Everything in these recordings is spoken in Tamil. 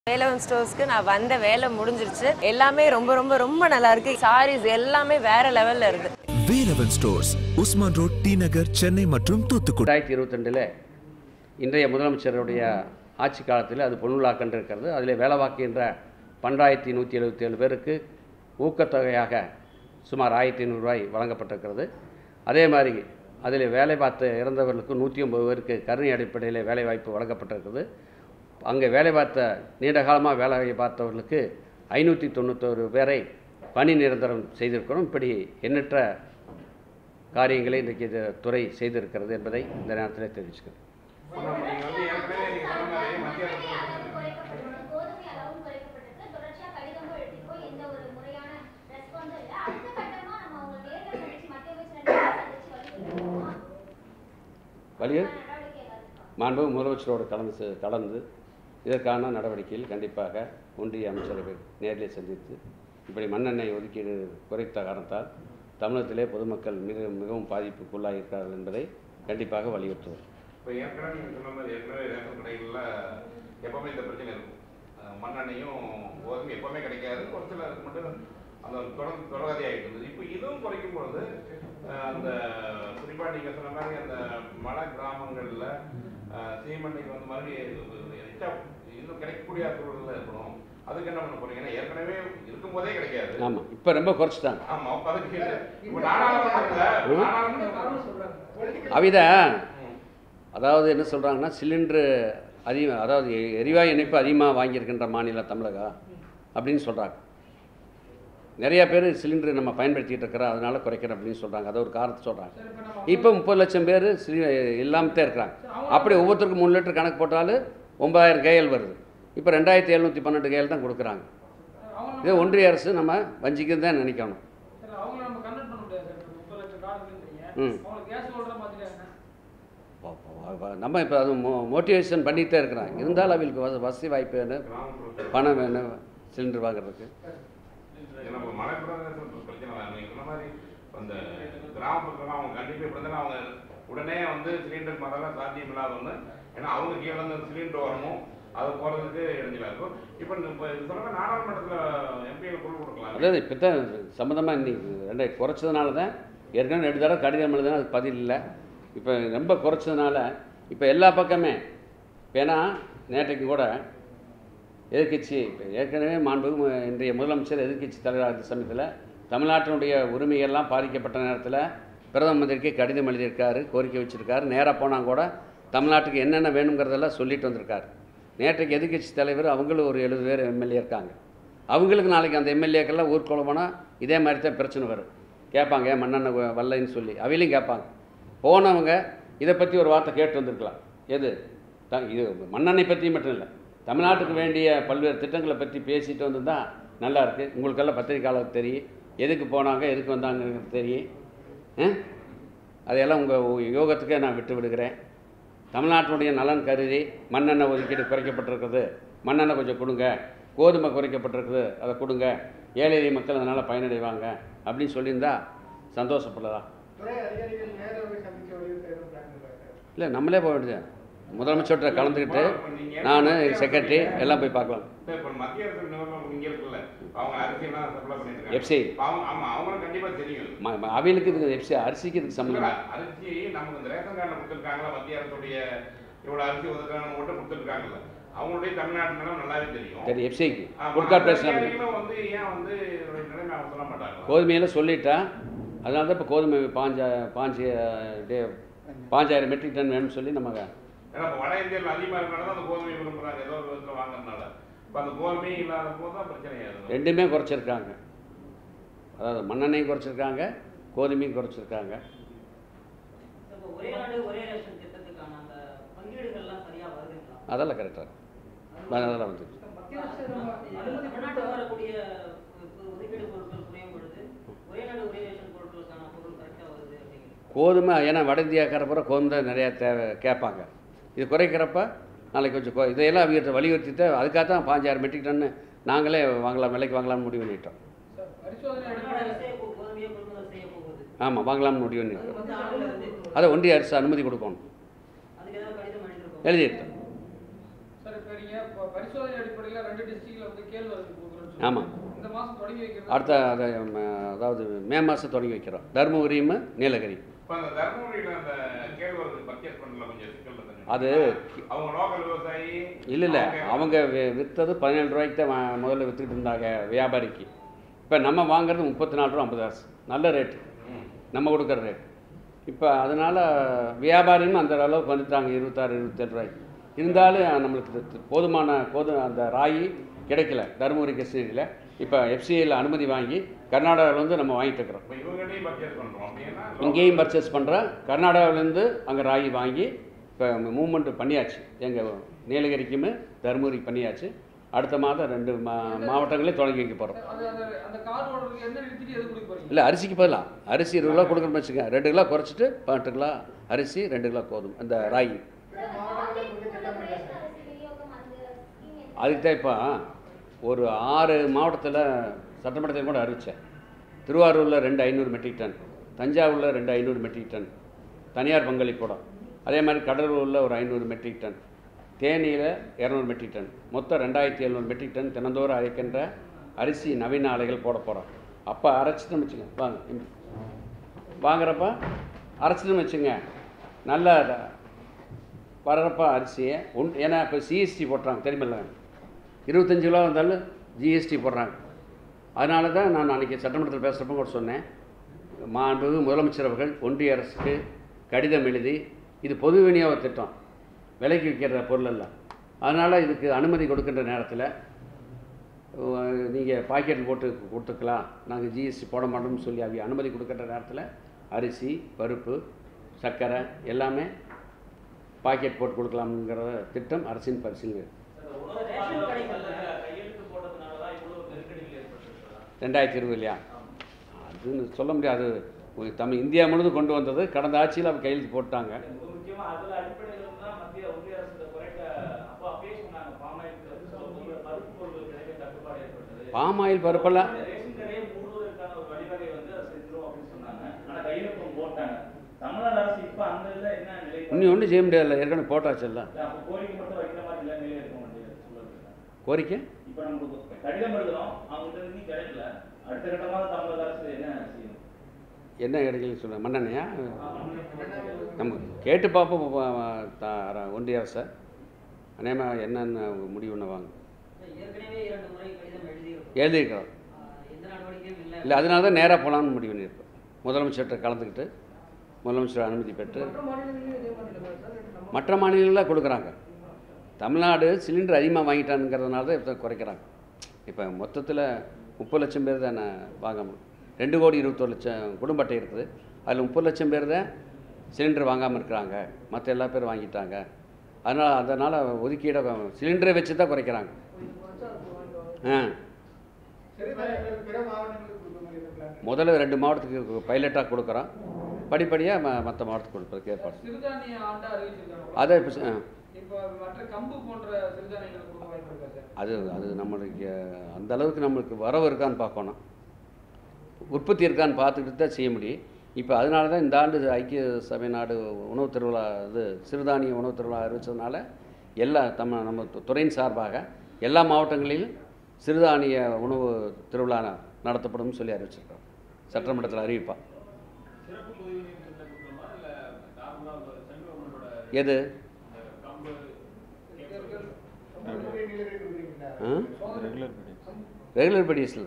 வேலவன் ஸ்டோர்ஸ்க்கு நான் வந்த வேலை முடிஞ்சிருச்சு எல்லாமே ரொம்ப ரொம்ப ரொம்ப நல்லா இருக்கு சாரீஸ் எல்லாமே வேற லெவல்ல இருக்கு Velavan stores Usman road T Nagar Chennai மற்றும் தூத்துக்குடி ரெண்டாயிரத்தி இருபத்தெண்டில் இன்றைய முதலமைச்சருடைய ஆட்சி காலத்தில் அது பொன்னுலா கண்டிருக்கிறது அதில் வேலைவாக்குகின்ற பன்னெண்டாயிரத்தி நூற்றி எழுபத்தேழு பேருக்கு ஊக்கத்தொகையாக சுமார் ஆயிரத்தி ஐநூறுரூவாய் வழங்கப்பட்டிருக்கிறது அதே மாதிரி அதில் வேலை பார்த்து இறந்தவர்களுக்கு நூற்றி ஒம்பது பேருக்கு கருணை அடிப்படையில் வேலைவாய்ப்பு வழங்கப்பட்டிருக்கிறது அங்கே வேலை பார்த்த நீண்ட காலமாக வேலை பார்த்தவர்களுக்கு ஐநூற்றி தொண்ணூத்தோரு பேரை பணி நிரந்தரம் செய்திருக்கிறோம் இப்படி எண்ணற்ற காரியங்களை இன்றைக்கு இது துறை செய்திருக்கிறது என்பதை இந்த நேரத்தில் தெரிவிச்சுக்கிறேன் நீங்க வந்து ஏற்கனவே நீங்க சொன்ன மாதிரி மத்திய அரசு கோதுமை அளவும் குறைக்கப்பட்டிருக்கு தொடர்ச்சியா கடிதமும் எழுதியிருக்கோம் எந்த ஒரு முறையான ரெஸ்பான்ஸும் இல்லை அடுத்த கட்டமா நம்ம அவங்க நேரில் சந்திச்சு மத்திய அமைச்சர் சந்திச்சு வலியுறுத்தணுமா வலிய நடவடிக்கை ஏதாவது இருக்கா? மாண்பு முதலமைச்சரோடு கலந்து செ- கலந்து இதற்கான நடவடிக்கையில் கண்டிப்பாக ஒன்றிய அமைச்சரவை நேரில் சந்தித்து இப்படி மண்ணெண்ணெய் ஒதுக்கீடு குறைத்த காரணத்தால் தமிழகத்திலே பொதுமக்கள் மிக மிகவும் பாதிப்புக்குள்ளாயிருக்கிறார்கள் என்பதை கண்டிப்பாக வலியுறுத்துவோம் இப்போ ஏற்கனவே நீங்க சொன்ன மாதிரி ஏற்கனவே ரேஷன் கடைகளில் எப்பவுமே இந்த பிரச்சனை இருக்கும் அஹ் மண்ணெண்ணையும் கோதுமை எப்பவுமே கிடைக்காது ஒரு சிலருக்கு மட்டும் அந்த தொடர் தொடர்கதை ஆகிட்டு இருந்தது இப்போ இதுவும் குறைக்கும் பொழுது அஹ் அந்த குறிப்பாக நீங்கள் சொன்ன மாதிரி அந்த மலை கிராமங்களில் சீமெண்ணுக்கு வந்து மறுபடியும் எச்சா இன்னும் கிடைக்கக்கூடிய சூழலில் இருக்கணும் அதுக்கு என்ன பண்ண போறீங்க ஏன்னா ஏற்கனவே இருக்கும்போதே கிடைக்காது ஆமாம் இப்போ ரொம்ப குறைச்சிட்டாங்க ஆமா அப்ப அதுக்கு இப்போ நாடாளுமன்றத்தில் நாடாளுமன்றத்தில் அவித அதாவது என்ன சொல்கிறாங்கன்னா சிலிண்டரு அதிகம் அதாவது எ- எரிவாயு இணைப்பு அதிகமாக வாங்கியிருக்கின்ற மாநிலம் தமிழகம் அப்படின்னு சொல்கிறாங்க நிறைய பேர் சிலிண்டர் நம்ம பயன்படுத்திட்டு இருக்கிறோம் அதனால குறைக்கிறோம் அப்படின்னு சொல்கிறாங்க அதை ஒரு காரணத்தை சொல்கிறாங்க இப்போ முப்பது லட்சம் பேர் சிலி இல்லாமத்தே இருக்கிறாங்க அப்படி ஒவ்வொருத்தருக்கும் மூணு லிட்டர் கணக்கு போட்டாலும் ஒன்பதாயிரம் கேஎல் வருது இப்போ ரெண்டாயிரத்தி எழுநூற்றி பன்னெண்டு கேஎல் தான் கொடுக்குறாங்க இது ஒன்றிய அரசு நம்ம வஞ்சிக்கிறது தான் நினைக்கணும் சார் அவங்கள நம்ம கன்வெர்ட் பண்ண முடியாது சார் முப்பது லட்சம் கார்டுன்றீங்க ம். அவங்களுக்கு கேஸ் ஹோல்டரா மாத்திட்டாங்க வ- வ- வ- நம்ம இப்போ அது மோ மோட்டிவேஷன் பண்ணிகிட்டே இருக்கிறாங்க இருந்தாலும் அவங்களுக்கு வச- வசதி வாய்ப்பு வேணும் பணம் வேணும் சிலிண்டர் வாங்குறதுக்கு ஏன்னா இப்போ மலைப்பிரதேசத்துல பிரச்சனை வேறு நீங்கள் சொன்ன மாதிரி அந்த கிராமப்புறத்தில் அவங்க கண்டிப்பாக இப்படி இருந்தாலும் அவங்க உடனே வந்து சிலிண்டர் மதெல்லாம் சாத்தியம் இல்லாத ஒன்று ஏன்னா அவங்க கீழே இருந்து சிலிண்டர் வரணும் அது போகிறதுக்கு இடைஞ்சலாக இருக்கும் இப்போ இப்போ இது சொன்ன நாடாளுமன்றத்தில் எம்பிகள் குழு கொடுக்கலாம் அதாவது இப்போ தான் சம்மந்தமாக இன்னைக்கு ரெண்டை குறைச்சதுனால தான் ஏற்கனவே ரெண்டு தடவை கடிதம் எழுதுனா அது பதில் இல்லை இப்போ ரொம்ப குறைச்சதுனால இப்போ எல்லா பக்கமே இப்போ ஏன்னா நேற்றைக்கு கூட எதிர்க்கட்சி இப்போ ஏற்கனவே மாண்பு இன்றைய முதலமைச்சர் எதிர்க்கட்சி தலைவராக இருந்த சமயத்தில் தமிழ்நாட்டினுடைய உரிமைகள்லாம் பாதிக்கப்பட்ட நேரத்தில் பிரதம மந்திரிக்கு கடிதம் எழுதியிருக்காரு கோரிக்கை வச்சிருக்காரு நேராக போனால் கூட தமிழ்நாட்டுக்கு என்னென்ன வேணுங்கிறதெல்லாம் சொல்லிட்டு வந்திருக்காரு நேற்றைக்கு எதிர்க்கட்சி தலைவர் அவங்களும் ஒரு எழுபது பேர் எம்எல்ஏ இருக்காங்க அவங்களுக்கு நாளைக்கு அந்த எம்எல்ஏக்கெல்லாம் ஊர்க்குள்ள போனால் இதே மாதிரி தான் பிரச்சனை வரும் கேட்பாங்க ஏன் மண்ணெண்ணெய் வ- வரலைன்னு சொல்லி அவளையும் கேட்பாங்க போனவங்க இதை பற்றி ஒரு வார்த்தை கேட்டு வந்திருக்கலாம் எது த இது மண்ணெண்ணெய் பற்றி மட்டும் இல்லை தமிழ்நாட்டுக்கு வேண்டிய பல்வேறு திட்டங்களை பற்றி பேசிட்டு வந்திருந்தா நல்லா இருக்கு உங்களுக்கெல்லாம் பத்திரிக்கையாளருக்கு தெரியும் எதுக்கு போனாங்க எதுக்கு வந்தாங்கன்னு தெரியும் ஆ? அதையெல்லாம் உங்கள் யோகத்துக்கே நான் விட்டு விடுகிறேன் தமிழ்நாட்டினுடைய நலன் கருதி மண்ணெண்ணெய் ஒதுக்கீடு குறைக்கப்பட்டிருக்குது மண்ணெண்ணெய் கொஞ்சம் கொடுங்க கோதுமை குறைக்கப்பட்டிருக்குது அதை கொடுங்க ஏழை எளிய மக்கள் அதனால் பயனடைவாங்க அப்படின்னு சொல்லியிருந்தா சந்தோஷப்படலாம் துறை அதிகாரிகள் நேரில் போய் சந்திக்க வலியுறுத்த எதுவும் பிளான் இல்லை சார் இல்லை நம்மளே போக வேண்டியது முதலமைச்சர்கிட்ட கலந்துக்கிட்டு நான் செக்ரட்டரி எல்லாம் போய் பார்க்கலாம் இப்போ இப்போ மத்திய அரசு நிறுவனம் இங்கே இருக்குல்ல அவங்க அரிசியெல்லாம் சப்ளை பண்ணிட்டு இருக்காங்க எஃப்சி இப்ப அவங்க ஆமாம் அவங்களும் கண்டிப்பாக தெரியும் ம- ம- அவியலுக்கு இதுக்கு எஃப்சி அரிசிக்கு இதுக்கு சம்மந்தம் இல்ல, இல்லை. அரிசி நமக்கு இந்த ரேஷன் கார்டில் கொடுத்துருக்காங்களா மத்திய அரசுடைய இவ்வளோ அரிசி ஒதுக்காங்க மட்டும் கொடுத்துருக்காங்கல்ல அவங்களுடைய தமிழ்நாட்டு நிலம் நல்லாவே தெரியும் சரி எஃப்சிக்கு ஆமா, ஃபுட் அந்த கார்பரேஷன் அதிகாரிகளும் வந்து ஏன் வந்து இதனுடைய நிலைமை அவங்க சொல்ல மாட்டாங்க கோதுமையில் சொல்லிட்டா அதனால தான் இப்போ கோதுமை பாஞ்சா பாஞ்சு டே பாஞ்சாயிரம் மெட்ரிக் டன் வேணும்னு சொல்லி நம்ம ஏன்னா இப்போ வட இந்தியாவில் அதிகமாக இருக்கனால தான் அந்த கோதுமை விரும்புகிறாங்க ஏதோ ஒரு விதத்தில் வாங்குறதுனால இப்போ அந்த கோதுமை இல்லாத போது தான் பிரச்சனையாகுது ரெண்டுமே குறைச்சிருக்காங்க அதாவது மண்ணெண்ணையும் குறைச்சிருக்காங்க கோதுமையும் குறைச்சிருக்காங்க இப்போ ஒரே நாடு ஒரே ரேஷன் திட்டத்துக்கான அந்த பங்கீடுகள்லாம் சரியா வருதுங்களா அதெல்லாம் கரெக்டாக அதெல்லாம் வந்து மத்திய அரசு நம்ம அது தமிழ்நாட்டுக்கு வரக்கூடிய ஒ- ஒதுக்கீடு பொருட்கள் குறையும் பொழுது ஒரே நாடு ஒரே ரேஷன் பொருட்களுக்கான பொருள் கரெக்டாக வருது அப்படிங்கிறது கோதுமை ஏன்னா வட இந்தியாக்கார பூரா கோதுமை தான் நிறையா தேவை கேட்பாங்க இது குறைக்கிறப்ப நாளைக்கு கொஞ்சம் கொ- இதையெல்லாம் அவங்க வலியுறுத்திட்டு அதுக்காக தான் பாஞ்சாயிரம் மெட்ரிக் டன்னு நாங்களே வாங்கலாம் விலைக்கு வாங்கலாம்னு முடிவு பண்ணிட்டோம் சார் பரிசோதனை தமிழ்நாடு அடிப்படையில் அரசே இப்போ கோதுமையை கொள்முதல் செய்ய போகுது ஆமாம் வாங்கலாம்னு முடிவு அது பண்ணிட்டோம் வந்து ஆண்டுல இருந்து அதை ஒன்றிய அரசு அனுமதி கொடுக்கணும் அதுக்கு ஏதாவது கடிதம் எழுதிருக்கோம் எழுதியிருக்கோம் சார் இப்போ நீங்கள் இப்போ பரிசோதனை அடிப்படையில் ரெண்டு டிஸ்ட்ரிக்ட்ல வந்து கேழ்வரகு கொடுக்குறோம்னு ஆமாம் சொல்லுவாங்க. இந்த மாசம் தொடங்கி வைக்கிறது அடுத்த அதை ம, அதாவது மே மாதம் தொடங்கி வைக்கிறோம் தருமபுரியும் நீலகிரி இப்போ அந்த தர்மபுரியில் அந்த கேழ்வரகு பர்ச்சேஸ் பண்ணல கொஞ்சம் சிக்கல் இருக்குங்க. அது அவங்க லோக்கல் விவசாயி இல்லை இல்லை அவங்க வி- விற்றது பதினேழு ரூபாய்க்கு தான் வா- முதல்ல விற்றுக்கிட்டு இருந்தாங்க வியாபாரிக்கு இப்போ நம்ம வாங்குறது முப்பத்தி நாலு ரூபா ஐம்பது காசு நல்ல ரேட் நம்ம கொடுக்குற ரேட் இப்போ அதனால் வியாபாரியும் அந்த அளவுக்கு வந்துட்டாங்க இருபத்தாறு இருபத்தேழு ரூபாய்க்கு இருந்தாலும் நம்மளுக்கு இது போதுமான போது அந்த ராகி கிடைக்கல தருமபுரி கிருஷ்ணகிரியில் இப்போ எஃப்சிஐயில் அனுமதி வாங்கி கர்நாடகாவில் வந்து நம்ம வாங்கிட்டு இருக்கிறோம் இப்போ இவங்ககிட்டயும் பர்ச்சேஸ் பண்ணுறோம் அப்படின்னா இங்கேயும் பர்ச்சேஸ் பண்ணுறேன் கர்நாடகாவிலேருந்து அங்கே ராகி வாங்கி இப்போ மூவ்மெண்ட் பண்ணியாச்சு எங்கள் நீலகிரிக்குமே தருமபுரி பண்ணியாச்சு அடுத்த மாதம் ரெண்டு மா மாவட்டங்களே தொடங்கி வைக்க போகிறோம் அது அந்த அந்த கார் ஓடுறதுக்கு என்ன நிறுத்திட்டு எது கொடுக்க போறீங்க இல்லை அரிசிக்கு பதிலாக அரிசி இருபது கிலோ கொடுக்குறோம்னு வச்சுக்கோங்க ரெண்டு கிலோ குறைச்சிட்டு பன்னெண்டு கிலோ அரிசி ரெண்டு கிலோ கோதுமை அந்த ராகி அதுக்கு தான் இப்போ ஒரு ஆறு மாவட்டத்தில் சட்டமன்றத்தில் கூட அறிவித்தேன் திருவாரூரில் ரெண்டு ஐநூறு மெட்ரிக் டன் தஞ்சாவூரில் ரெண்டு ஐநூறு மெட்ரிக் டன் தனியார் பங்களிப்போட அதே மாதிரி கடலூரில் ஒரு ஐநூறு மெட்ரிக் டன் தேனியில் இரநூறு மெட்ரிக் டன் மொத்தம் ரெண்டாயிரத்தி எழுநூறு மெட்ரிக் டன் தினந்தோறும் அரைக்கின்ற அரிசி நவீன ஆலைகள் போட போகிறோம் அப்போ அரைச்சிட்டு வச்சுங்க வாங்க இங்க. வாங்குறப்ப அரைச்சிட்டு வச்சுங்க நல்ல வரப்ப அரிசியை ஒன் ஏன்னா இப்போ சிஎஸ்டி போட்டுறாங்க தெரியுமில்ல இருபத்தஞ்சு கிலோ வந்தாலும் ஜிஎஸ்டி போடுறாங்க அதனால தான் நான் அன்றைக்கி சட்டமன்றத்தில் பேசுகிறப்ப கூட சொன்னேன் மாண்புமிகு முதலமைச்சர் அவர்கள் ஒன்றிய அரசுக்கு கடிதம் எழுதி இது பொது விநியோக திட்டம் விலைக்கு விற்கிற பொருள் அல்ல அதனால் இதுக்கு அனுமதி கொடுக்கின்ற நேரத்தில் நீங்கள் பாக்கெட் போட்டு கொடுத்துக்கலாம் நாங்கள் ஜிஎஸ்டி போட மாட்டோம்னு சொல்லி அவங்க அனுமதி கொடுக்கின்ற நேரத்தில் அரிசி பருப்பு சர்க்கரை எல்லாமே பாக்கெட் போட்டு கொடுக்கலாம்ங்கிற திட்டம் அரசின் பரிசீலனை ரேஷன் கடைகள்ல கையெழுத்து போட்டதுனால தான் இவ்வளவு நெருக்கடிகள் ஏற்பட்டிருக்கிறதா ரெண்டாயிரத்தி இருபது இல்லையா அதுன்னு சொல்ல முடியாது ஒரு தமிழ் இந்தியா முழுவதும் கொண்டு வந்தது கடந்த ஆட்சியில் அவங்க கையெழுத்து போட்டாங்க மிக முக்கியமா அதுல அடிப்படையில் தான் மத்திய ஒன்றிய அரசு இதை குறைக்க அப்போ அப்பயே சொன்னாங்க பாமாயில் பருப்பு பொருட்கள் கிடைக்க தட்டுப்பாடு ஏற்பட்டது பாமாயில் பருப்பெல்லாம் ரேஷன் கடையை மூடுவதற்கான ஒரு வழிவகை வந்து அதை செஞ்சிரும் அப்படின்னு சொன்னாங்க ஆனா கையெழுத்தும் போட்டாங்க தமிழ்நாடு அரசு இப்ப அந்த இதுல என்ன நிலை இன்னும் ஒன்றும் செய்ய முடியாதுல்ல ஏற்கனவே போட்டாச்சுல்ல இல்ல, அப்ப கோரிக்கை மட்டும் வைக்கிற மாதிரி இல்லை நிலை இருக்க வேண்டியது சொல்லுங்க கோரிக்கை இப்ப நமக்கு கடிதம் எழுதுறோம் அவங்க கிட்ட இருந்து கிடைக்கல அடுத்த கட்டமாக தமிழக அரசு என்ன செய்யணும் என்ன கிடைக்கலன்னு சொல்லுங்கள் மண்ணெண்ணையா நம்ம கேட்டு பார்ப்போம் ப- த- ஒன்றிய அரசை அநேகமாக என்னென்ன முடிவு பண்ணுவாங்க ஏற்கனவே இரண்டு முறை கடிதம் எழுதியிருக்கோம் எழுதியிருக்கிறோம் ஆஹ் எந்த நடவடிக்கையும் இல்லை இல்லை அதனால தான் நேராக போகலான்னு முடிவு பண்ணியிருக்கோம் முதலமைச்சர்கிட்ட கலந்துக்கிட்டு முதலமைச்சர் அனுமதி பெற்று மற்ற மாநிலங்களிலும் இதே மாதிரி இல்லை சார் நம்ம மற்ற மாநிலங்களில் கொடுக்குறாங்க தமிழ்நாடு சிலிண்டர் அதிகமாக வாங்கிட்டானுங்கிறதுனால தான் இப்போ குறைக்கிறாங்க இப்போ மொத்தத்தில் முப்பது லட்சம் பேர் தானே வாங்க முடியும் ரெண்டு கோடி இருபத்தொரு லட்சம் குடும்ப அட்டை இருக்குது அதில் முப்பது லட்சம் பேர் தான் சிலிண்டர் வாங்காமல் இருக்கிறாங்க மற்ற எல்லா பேரும் வாங்கிட்டாங்க அதனால் அதனால் ஒதுக்கீடை சிலிண்டரை வச்சு தான் குறைக்கிறாங்க ஆ சரி பிற மாவட்டங்களுக்கு கொடுக்க மாதிரி இந்த பிளான் முதல்ல ரெண்டு மாவட்டத்துக்கு பைலட்டாக கொடுக்குறோம் படிப்படியாக ம மற்ற மாவட்டத்துக்கு கொடுக்குறதுக்கு ஏற்பாடு சிறுதானிய ஆண்டா அறிவிச்சிருக்காங்க அதை இப்போ ஆ இப்போ மற்ற கம்பு போன்ற சிறுதானியங்கள் கொடுக்க வாய்ப்பு இருக்கா சார் அது அது நம்மளுக்கு அந்த அளவுக்கு நம்மளுக்கு வரவு இருக்கான்னு பார்க்கணும் உற்பத்தி இருக்கான்னு பார்த்துக்கிட்டு தான் செய்ய முடியும் இப்போ அதனால தான் இந்த ஆண்டு ஐக்கிய சபை நாடு உணவு திருவிழா இது சிறுதானிய உணவு திருவிழா அறிவிச்சதுனால எல்லா தம்ம நம்ம து- துறையின் சார்பாக எல்லா மாவட்டங்களிலும் சிறுதானிய உணவு திருவிழா நடத்தப்படும்னு சொல்லி அறிவிச்சிருக்கோம் சட்டமன்றத்தில் அறிவிப்பா எது கம்பு நீலகிரி கொடுக்குறீங்களா ரெகுலர் படிஸில்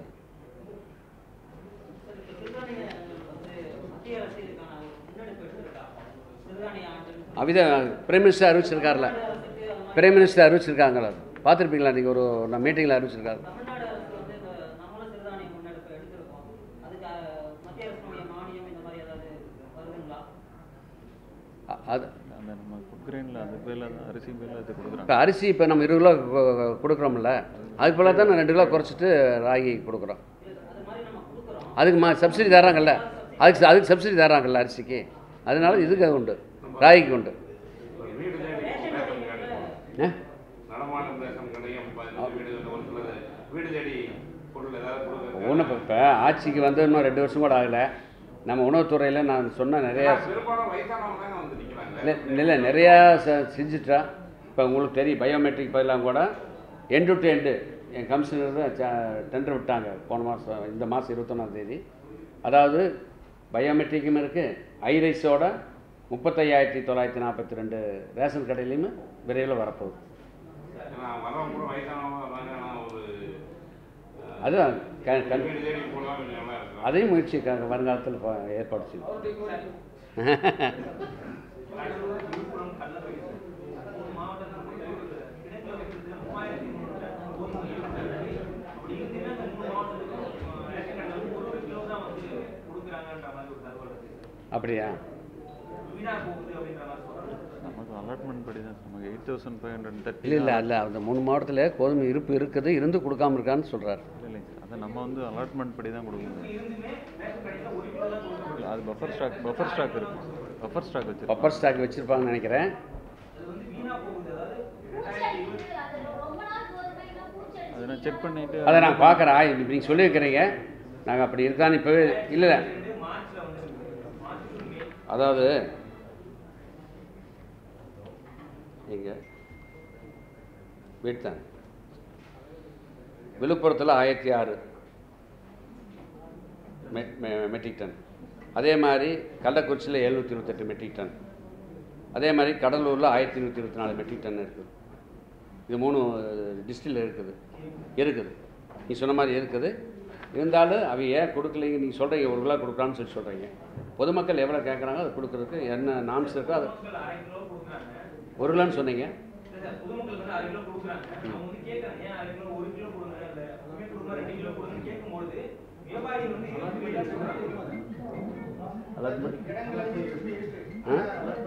சிறுதானிய வந்து மத்திய அரசு இதுக்கான ஒரு முன்னெடுப்பு எடுத்திருக்கா சிறுதானிய ஆண்டுன்னு அவித பிரைம் மினிஸ்டர் அறிவிச்சிருக்காருல பிரைம் மினிஸ்டர் அறிவிச்சிருக்காங்களா பார்த்துருப்பீங்களா நீங்கள் ஒரு நான் மீட்டிங்கில் அறிவிச்சிருக்காரு தமிழ்நாடு அரசு வந்து இந்த நம்மளும் சிறுதானிய முன்னெடுப்பு எடுத்திருக்கோம் அதுக்கு அஹ், மத்திய அரசுடைய மானியம் இந்த மாதிரி ஏதாவது வருதுங்களா அ- அது அந்த நம்ம குக்ரைனில் அது பேரில் தான் அரிசி பேரில் அது கொடுக்குறாங்க இப்போ அரிசி இப்போ நம்ம இருபது கிலோ கொ- கொடுக்குறோம்ல அதுக்கு போல தான் நான் ரெண்டு கிலோ குறைச்சிட்டு ராகி கொடுக்குறோம் அது மாதிரி நம்ம கொடுக்குறோம் அதுக்கு மா சப்சிடி தராங்கல்ல அதுக்கு ச- அதுக்கு சப்சிடி தராங்கல்ல அரிசிக்கு அதனால இதுக்கு அது உண்டு ராகிக்கு உண்டு வீடு தேடி ரேஷன் கடை ஆ? நடமாடும் ரேஷன் கடையும் பதினஞ்சு வீடு ஒரு சிலது வீடு தேடி பொருள் ஏதாவது கொடுக்குறது ஒன்றும் இப்போ இப்போ ஆட்சிக்கு வந்து இன்னும் ரெண்டு வருஷம் கூட ஆகலை நம்ம உணவுத்துறையில் நான் சொன்ன நிறைய பெரும்பாலும் வயசானவங்க தானே வந்து நிற்கிறாங்க இல்லை இல்லை நிறையா செ- செஞ்சுட்டா இப்போ உங்களுக்கு தெரியும் பயோமெட்ரிக் பதிலாக கூட எண்டு டு எண்டு என் கமிஷனர் தான் டெண்டர் விட்டாங்க போன மாதம் இந்த மாதம் இருபத்தொன்னாம் தேதி அதாவது பயோமெட்ரிக்கும் இருக்குது ஐரைஸோட முப்பத்தையாயிரத்தி தொள்ளாயிரத்தி நாற்பத்தி ரெண்டு ரேஷன் கடையிலையுமே விரைவில் வரப்போகுது ஏன்னா வரவங்க கூட வயசானவங்க வர்றாங்க ஆனால் ஒரு அஹ், அதுதான் க கண் வீடு தேடி போகலாம் கொஞ்சம் நல்லா இருக்கும் அதையும் முயற்சி க- வருங்காலத்தில் ப- ஏற்பாடு செய்யும் விழுப்புரம் கள்ளக்குறிச்சி மூணு மாவட்டத்தில் கிடைக்கல வைக்கிறதுல மூவாயிரத்தி முந்நூறு கோதுமை இருக்கு. அப்படி இருந்துமே அந்த மூணு மாவட்டத்துக்கும் அஹ், ரேஷன் கடையில் வந்து ஒரு ஒரு கிலோ தான் வந்து கொடுக்குறாங்கன்ற மாதிரி ஒரு தகவல் இருக்கு அப்படியா வீணா போகுது அப்படின்ற மாதிரி சொல்றாங்க நமக்கு அலாட்மெண்ட் படி தான் நமக்கு eight thousand five hundred thirty இல்லை இல்லை இல்லை அந்த மூணு மாவட்டத்தில் கோதுமை இருப்பு இருக்குது இருந்து கொடுக்காம இருக்கான்னு சொல்கிறார் இல்லை இல்லைங்க சார் அதை நம்ம வந்து அலாட்மெண்ட் படி தான் கொடுக்கணும் இருந்துமே ரேஷன் கடையில் ஒரு கிலோ தான் கொடுக்குறாங்க இல்லை அது பஃபர் ஸ்டாக் பஃபர் ஸ்டாக் இருக்கு பஃபர் ஸ்டாக் வச்சிருக்கோம் பப்பர் ஸ்டாக் வச்சுருப்பாங்கன்னு நினைக்கிறேன் அது வந்து வீணா போகுது அதாவது பூச்செடிக்கு அது ரொம்ப நாள் கோதுமைனா பூச்செடி அதை நான் செக் பண்ணிவிட்டு அதை நான் பார்க்குறேன் இப்போ நீங்கள் சொல்லியிருக்கிறீங்க நாங்கள் அப்படி இருக்கான்னு இப்போவே இல்லை இல்லை மார்ச்ல வந்து மார்ச் to மே அதாவது எங்க வீட்டுதான் விழுப்புரத்தில் ஆயிரத்தி ஆறு மெட்ரிக் டன் அதே மாதிரி கள்ளக்குறிச்சியில் எழுநூற்றி இருபத்தெட்டு மெட்ரிக் டன் அதே மாதிரி கடலூரில் ஆயிரத்தி நூற்றி இருபத்தி நாலு மெட்ரிக் டன் இருக்குது இது மூணு டிஸ்ட்ரிக்டில் இருக்குது இருக்குது நீ சொன்ன மாதிரி இருக்குது இருந்தாலும் அவ ஏன் கொடுக்கலைங்க நீங்கள் சொல்கிறீங்க ஒரு கிலோ கொடுக்குறான்னு சொல்லி சொல்கிறீங்க பொதுமக்கள் எவ்வளோ கேட்குறாங்க அதை கொடுக்குறதுக்கு என்ன நாம்ஸ் இருக்கோ அது அரை கிலோ கொடுக்குறாங்க ஒரு கிலோன்னு சொன்னீங்க இல்ல சார், பொதுமக்களுக்கு வந்து அரை கிலோ கொடுக்குறாங்க அவங்க வந்து கேட்கறாங்க ஏன் அரை கிலோ ஒரு கிலோ கொடுங்க இல்ல ஒண்ணுமே கொடுங்க ரெண்டு கிலோ கொடுங்கன்னு கேட்கும்போது வியாபாரி வந்து இருபத்தி ஏழு சொல்றாங்க அலாட்மெண்ட் ஆ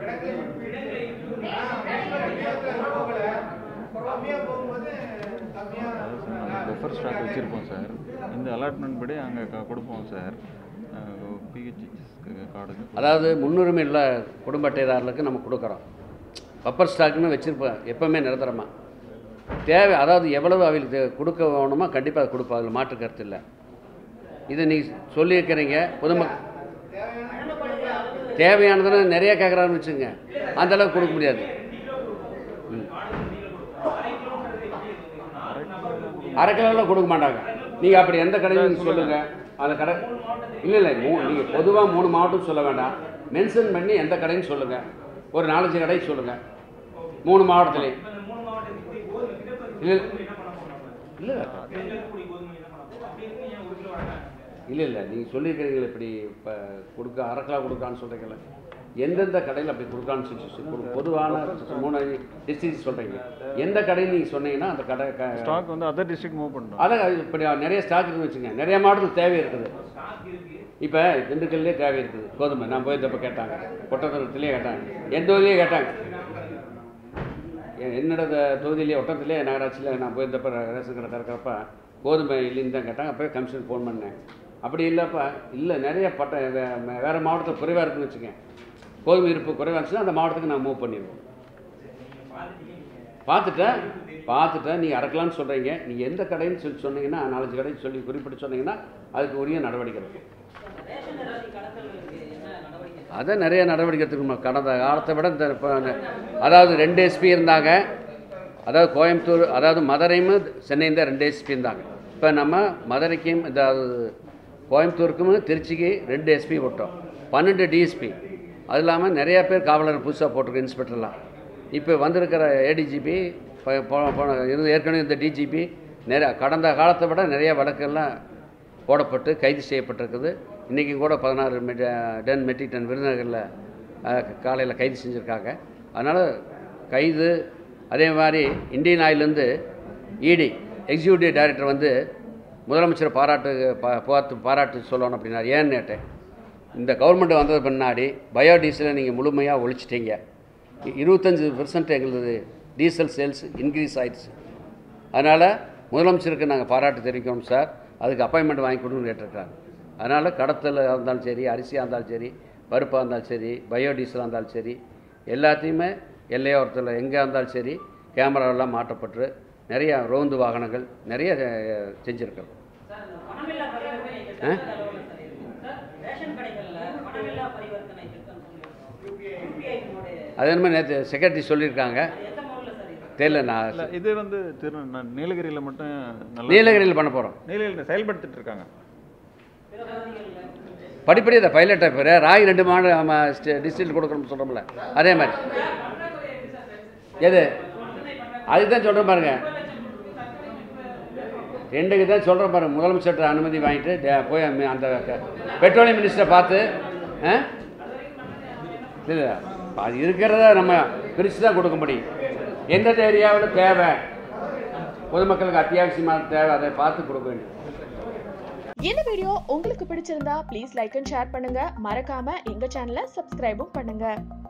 கம்மியா போகும்போது கம்மியா அதாவது சார் நம்ம பஃபர் ஸ்டாக் வச்சுருப்போம் சார் இந்த அலாட்மெண்ட் படி அங்கே கொடுப்போம் சார் பிஹெச்ஹெச் கார்டுக்கு அதாவது முன்னுரிமை உள்ள குடும்ப அட்டைதாரர்களுக்கு நம்ம கொடுக்குறோம் பப்பர் ஸ்டாக்னு வச்சுருப்போம் எப்போவுமே நிரந்தரமாக தேவை அதாவது எவ்வளவு அவங்களுக்கு கொடுக்க வேணுமோ கண்டிப்பாக அதை கொடுப்போம் அதில் மாற்று கருத்து இல்லை இது நீ சொல்லியிருக்கிறீங்க பொதுமக்கள் தேவையானதுன்னு நிறைய கேட்குறாருன்னு வச்சுங்க அந்த அளவுக்கு கொடுக்க முடியாது ம். அரை கிலோவில் கொடுக்க மாட்டாங்க நீங்கள் அப்படி எந்த கடையும் நீங்கள் சொல்லுங்கள் அந்த கடை இல்லை இல்லை மூ நீங்கள் பொதுவாக மூணு மாவட்டம் சொல்ல வேண்டாம் மென்ஷன் பண்ணி எந்த கடைன்னு சொல்லுங்கள் ஒரு நாலஞ்சு கடை சொல்லுங்கள் மூணு மாவட்டத்துலேயும் இந்த மூணு மாவட்டத்துக்கு கோதுமை கிட்டத்தட்ட இல்லை என்ன பண்ண போறோம் இல்லை ரெண்டு இருக்கக்கூடிய கோதுமை என்ன பண்ண போறோம் அப்படி இருக்கு ஏன் ஒரு கிலோ வராங்க இல்லை இல்லை நீங்கள் சொல்லியிருக்கிறீங்களே இப்படி இப்போ கொடுக்க அரை கிலோ கொடுக்கான்னு சொல்கிறீங்களே எந்தெந்த கடையில் அப்படி கொடுக்கான்னு சொல்லி சொல்லி ஒரு பொதுவான மூணு டிஸ்ட்ரிக்ட் சொல்கிறீங்க எந்த கடைன்னு நீங்கள் சொன்னீங்கன்னா அந்த கடை க ஸ்டாக் வந்து அதர் டிஸ்ட்ரிக்ட் மூவ் பண்ணுறோம் அதை இப்படி நிறைய ஸ்டாக் இருக்குன்னு வச்சுங்க நிறைய மாடல் தேவை இருக்குது இப்போ திண்டுக்கல்லே தேவை இருக்குது கோதுமை நான் போயிருந்தப்ப கேட்டாங்க ஒட்டத்தனத்துலேயே கேட்டாங்க என் தொகுதியிலே கேட்டாங்க எ- என்னோட த- தொகுதியிலே ஒட்டத்திலே நகராட்சியில் நான் போயிருந்தப்ப ர- ரேஷன் கடை திறக்கிறப்ப கோதுமை இல்லைன்னு தான் கேட்டாங்க அப்போயே கமிஷன் ஃபோன் பண்ணேன் அப்படி இல்லைப்பா இல்லை நிறைய பட்ட வே- வே- வேறு மாவட்டத்தில் குறைவாக இருக்குன்னு வச்சுங்க கோதுமை இருப்பு குறைவாக இருந்துச்சுன்னா அந்த மாவட்டத்துக்கு நான் மூவ் பண்ணிடுவோம் பார்த்துட்டேன் பார்த்துட்டேன் நீங்கள் அறக்கலாம்னு சொல்கிறீங்க நீங்கள் எந்த கடைன்னு சொல்லி சொன்னீங்கன்னா நாலஞ்சு கடைன்னு சொல்லி குறிப்பிட்டு சொன்னீங்கன்னா அதுக்கு உரிய நடவடிக்கை இருக்கும் ரேஷன் அரிசி கடத்தல்களுக்கு என்ன நடவடிக்கை அதை நிறைய நடவடிக்கை எடுத்துக்கணும் கடந்த காலத்தை விட இந்த இப்போ அதாவது ரெண்டு எஸ்பி இருந்தாங்க அதாவது கோயம்புத்தூர் அதாவது மதுரையும் சென்னையும் தான் ரெண்டு எஸ்பி இருந்தாங்க இப்போ நம்ம மதுரைக்கும் அதாவது கோயம்புத்தூருக்கும் திருச்சிக்கு ரெண்டு எஸ்பி விட்டோம் பன்னெண்டு டிஎஸ்பி அது இல்லாமல் நிறையா பேர் காவலர் புதுசாக போட்டிருக்க இன்ஸ்பெக்டர்லாம் இப்போ வந்திருக்கிற ஏடிஜிபி போன இருந்து ஏற்கனவே இந்த டிஜிபி நிறைய கடந்த காலத்தை விட நிறைய வழக்கெல்லாம் போடப்பட்டு கைது செய்யப்பட்டிருக்குது இன்றைக்கும் கூட பதினாறு மெட் டன் மெட்ரிக் டன் விருதுநகரில் காலையில் கைது செஞ்சுருக்காங்க அதனால் கைது அதே மாதிரி இந்தியன் ஆயிலேருந்து இடி எக்ஸிக்யூட்டிவ் டைரக்டர் வந்து முதலமைச்சர் பாராட்டு பா பார்த்து பாராட்டு சொல்லணும் அப்படின்னாரு ஏன்னு கேட்டேன் இந்த கவர்மெண்ட் வந்தது பின்னாடி பயோடீசலை நீங்கள் முழுமையாக ஒழிச்சிட்டீங்க இ- இருபத்தஞ்சு பெர்சன்ட் எங்களது டீசல் சேல்ஸ் இன்க்ரீஸ் ஆயிடுச்சு அதனால் முதலமைச்சருக்கு நாங்கள் பாராட்டு தெரிவிக்கணும் சார் அதுக்கு அப்பாயின்மெண்ட் வாங்கி கொடுங்கன்னு கேட்டிருக்காங்க அதனால் கடத்தல் இருந்தாலும் சரி அரிசியாக இருந்தாலும் சரி பருப்பாக இருந்தாலும் சரி பயோடீசலாக இருந்தாலும் சரி எல்லாத்தையுமே எல்லையோரத்தில் எங்கே இருந்தாலும் சரி கேமராவெல்லாம் மாட்டப்பட்டு நிறைய ரோந்து வாகனங்கள் நிறைய அஹ், செஞ்சுருக்கிறோம் சார் இந்த பணமில்லா பரிவர்த்தனை ஆ? திட்டம் அளவில் சார் இருக்கு. சார் ரேஷன் கடைகள்ல பணமில்லா பரிவர்த்தனை திட்டம் சொல்லியிருக்கோம் யூபிஐ மோடு அதே மாதிரி நேற்று செக்ரட்டரி சொல்லியிருக்காங்க அது எந்த மோடில் சார் இருக்கு தெரியல நான் இல்லை இது வந்து திரு ந- நீலகிரியில் மட்டும் நல்லா நீலகிரியில் பண்ண போகிறோம் நீலகிரியில் செயல்படுத்திட்டு இருக்காங்க படிப்படி இந்த பைலட்டை பேர் ராய் ரெண்டு மாடு டிஸ்ட்ரிக்ட் கொடுக்கணும்னு சொல்கிறோம்ல அதே மாதிரி எது அதுக்கு தான் சொல்கிறேன் பாருங்க ரெண்டுக்கு தான் சொல்கிறேன் பாருங்க முதலமைச்சர்கிட்ட அனுமதி வாங்கிட்டு டே- போய் அம்மி- அந்த க- பெட்ரோலியம் மினிஸ்டரை பார்த்து ஆ இல்லை அது இருக்கிறத நம்ம பிரித்து தான் கொடுக்க முடியும் எந்தெந்த ஏரியாவில் தேவை பொதுமக்களுக்கு அத்தியாவசியமான தேவை அதை பார்த்து கொடுக்க வேண்டும் இந்த வீடியோ உங்களுக்கு பிடிச்சிருந்தா ப்ளீஸ் லைக் அண்ட் ஷேர் பண்ணுங்க மறக்காம எங்க சேனலை சப்ஸ்கிரைபும் பண்ணுங்க